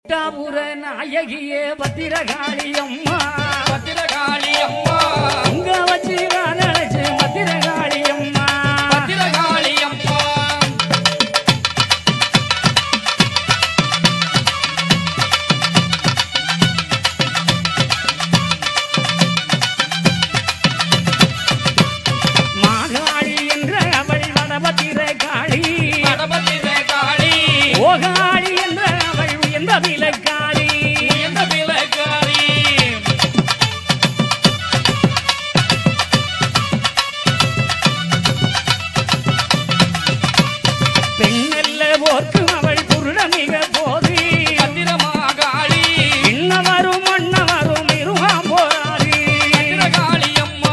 புட்டாபுர நாயகியே பத்திரகாளி அம்மா பத்திரகாளி அம்மா அங்க வச்சு நான் நினைச்சு பத்திரகாளி அம்மா பத்திரகாளி அம்மா மாகாளி என்ற அவள் வடபத்திர காளி படபத்திரகாளி ஓகாளி என்ற அவள் உயர்ந்த விலக்காளி எந்த விலகாளி பெண்ணல்ல போர்க்கு அவள் புருடமிக போதி பத்திரமாகாளி இன்னவரும் மன்னவரும் இருவாம் போராடி பத்திரகாளி அம்மா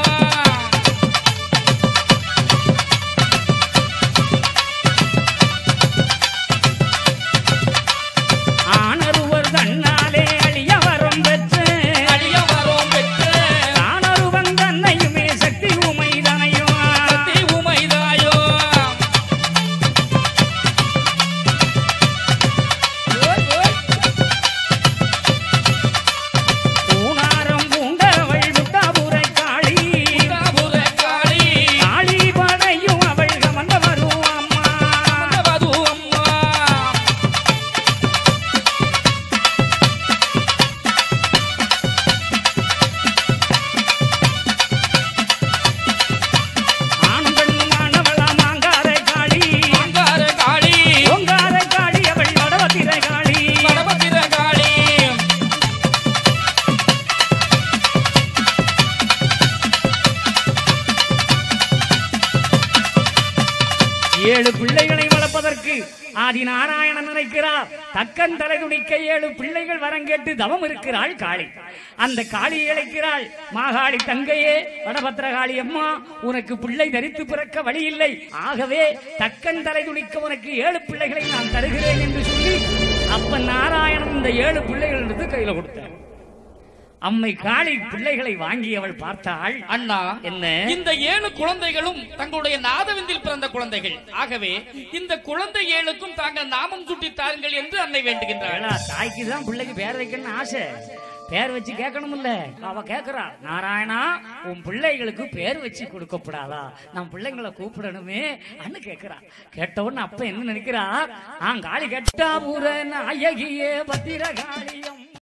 ஆணருவர் தன்னாலே அழியவரும் பெற்று அடியவரும் பெற்ற ஆணருவன் தன்னையுமே சக்தி உமைதனையும் சக்தி உமைதாயோ ஓய், ஓய். ஊனாரம் பூண்டவள் முட்டாபுரை காளி பத்திரகாளி காளி படையும் அவள் கமந்த வருவாம்மா பத்திரவது அம்மா ஆணும் பெண்ணும் ஆனவளா மாங்காரை காளி அங்காரகாளி ஓங்காரை காளி அவள் வடவத்திரை காளி படபத்திரகாளி ஏழு பிள்ளைகளை வளர்ப்பதற்கு ஆதி நாராயணன் நினைக்கிறார் தக்கன் தலை துணிக்க ஏழு பிள்ளைகள் வரங்கேட்டு தவம் இருக்கிறாள் காளி அந்த காளியை அழைக்கிறாள் மாகாளி தங்கையே வடபத்திரகாளி அம்மா உனக்கு பிள்ளை தரித்து பிறக்க வழி இல்லை ஆகவே தக்கன் தலை துணிக்க உனக்கு ஏழு பிள்ளைகளை நான் தருகிறேன் என்று சொல்லி அப்ப நாராயணன் இந்த ஏழு பிள்ளைகள் எடுத்து கையில கொடுத்தார் அம்மை காளி பிள்ளைகளை வாங்கி அவள் பார்த்தாள் அண்ணா என்ன இந்த ஏழு குழந்தைகளும் தங்களுடைய நாதவிந்தில் பிறந்த குழந்தைகள் ஆகவே இந்த குழந்தை ஏழுக்கும் தாங்கள் நாமம் சுட்டி தாருங்கள் என்று அன்னை வேண்டுகின்றாள் ஏடா, தாய்க்கு தான் பிள்ளைக்கு பேர் வைக்கணும்னு ஆசை பேர் வச்சு கேட்கணும்ல அவ கேக்குறா நாராயணா உன் பிள்ளைகளுக்கு பேர் வச்சு கொடுக்கப்படாதா நம்ம பிள்ளைங்களை கூப்பிடணுமே அன்னு கேக்குறா கேட்டவுடனே அப்ப என்ன நினைக்கிறா ஆ காளி கெட்டா பூர நாயகியே பத்திர காளியம்